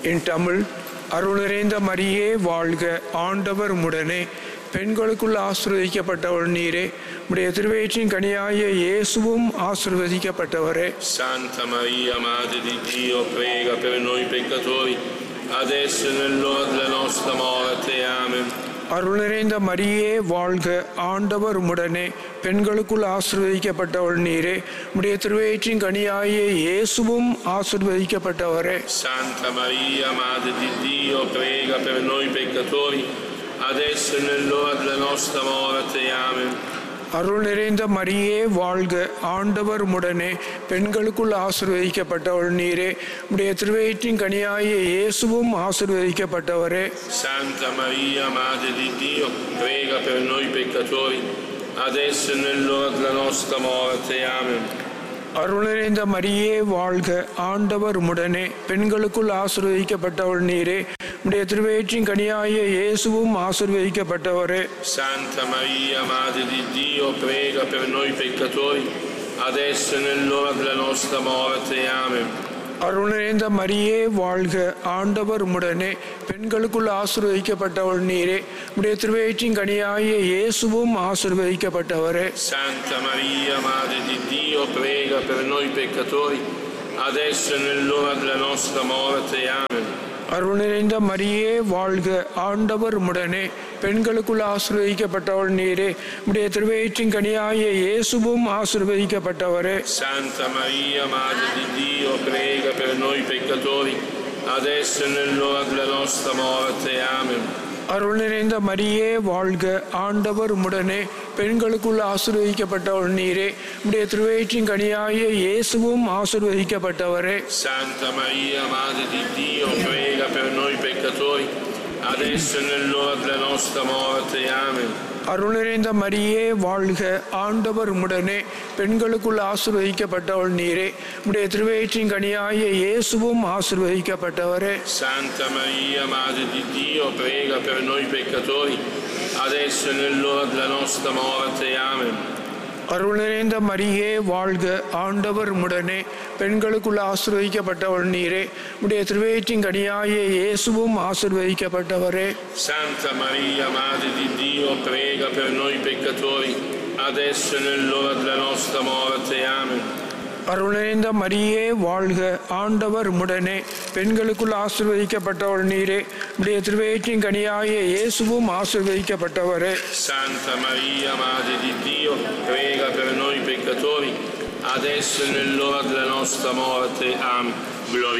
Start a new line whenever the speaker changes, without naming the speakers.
இன் தமிழ் அருள் நிறைந்த மரியே வாழ்க ஆண்டவர் முடனே பெண்களுக்குள் ஆசிர்வதிக்கப்பட்டவள் நீரே உடைய திருவயிற்றின் கனியாய இயேசுவும் ஆசிர்வதிக்கப்பட்டவரே
Santa Maria, Madre di Dio, prega per noi peccatori, adesso e nell'ora della nostra morte. Amen.
அருள் நிறைந்த மரியே வாழ்க ஆண்டவர் முடனே பெண்களுக்குள் ஆசிர்வதிக்கப்பட்டவள் நீரே உடைய திருவயிற்றின் கனியாய இயேசுவும் ஆசிர்வதிக்கப்பட்டவரே
Santa Maria, Madre di Dio, prega per noi peccatori, adesso e nell'ora della nostra morte. Amen.
அருள் நிறைந்த மரியே வாழ்க ஆண்டவர் முடனே பெண்களுக்குள் ஆசிர்வதிக்கப்பட்டவள் நீரே உடைய திருவயிற்றின் கனியாய இயேசுவும் ஆசிர்வதிக்கப்பட்டவரே
Santa Maria, Madre di Dio, prega per noi peccatori, adesso e nell'ora della nostra morte. Amen.
அருள் நிறைந்த மரியே வாழ்க ஆண்டவர் முடனே பெண்களுக்குள் ஆசிர்வதிக்கப்பட்டவள் நீரே உடைய திருவயிற்றின் கனியாய இயேசுவும் ஆசிர்வதிக்கப்பட்டவரே
Santa Maria, Madre di Dio, prega per noi peccatori, adesso e nell'ora della nostra morte. Amen.
அருள் நிறைந்த மரியே வாழ்க ஆண்டவர் முடனே பெண்களுக்குள் ஆசிர்வதிக்கப்பட்டவள் நீரே உடைய திருவயிற்றின் கனியாய இயேசுவும் ஆசிர்வதிக்கப்பட்டவரே
Santa Maria, Madre di Dio, prega per noi peccatori, adesso e nell'ora della nostra morte. Amen.
அருள் நிறைந்த மரியே வாழ்க ஆண்டவர் முடனே பெண்களுக்குள் ஆசிர்வதிக்கப்பட்டவள் நீரே உடைய திருவயிற்றின் கனியாய இயேசுவும் ஆசிர்வதிக்கப்பட்டவரே
Santa Maria, Madre di Dio, prega per noi peccatori, adesso e nell'ora della nostra morte. Amen.
அருள் நிறைந்த மரியே வாழ்க ஆண்டவர் முடனே பெண்களுக்குள் ஆசிர்வதிக்கப்பட்டவள் நீரே உடைய திருவயிற்றின் கனியாய இயேசுவும் ஆசிர்வதிக்கப்பட்டவரே
Santa Maria, Madre di Dio, prega per noi peccatori, adesso e nell'ora della nostra morte. Amen.
அருள் நிறைந்த மரியே வாழ்க ஆண்டவர் முடனே பெண்களுக்குள் ஆசிர்வதிக்கப்பட்டவள் நீரே உடைய திருவயிற்றின் கனியாய இயேசுவும் ஆசிர்வதிக்கப்பட்டவரே
Santa Maria, Madre di Dio, prega per noi peccatori, adesso e nell'ora della nostra morte. Amen.
அருள் நிறைந்த மரியே வாழ்க ஆண்டவர் முடனே பெண்களுக்குள் ஆசிர்வதிக்கப்பட்டவள் நீரே உடைய திருவயிற்றின் கனியாய இயேசுவும் ஆசிர்வதிக்கப்பட்டவரே
Santa Maria, Madre di Dio, prega per noi peccatori, adesso e nell'ora della nostra morte. Amen.
அருள் நிறைந்த மரியே வாழ்க ஆண்டவர் முடனே பெண்களுக்குள் ஆசிர்வதிக்கப்பட்டவள் நீரே உடைய திருவயிற்றின் கனியாய இயேசுவும் ஆசிர்வதிக்கப்பட்டவரே
Santa Maria, Madre di Dio, prega per noi peccatori, adesso e nell'ora della nostra morte. Amen. Gloria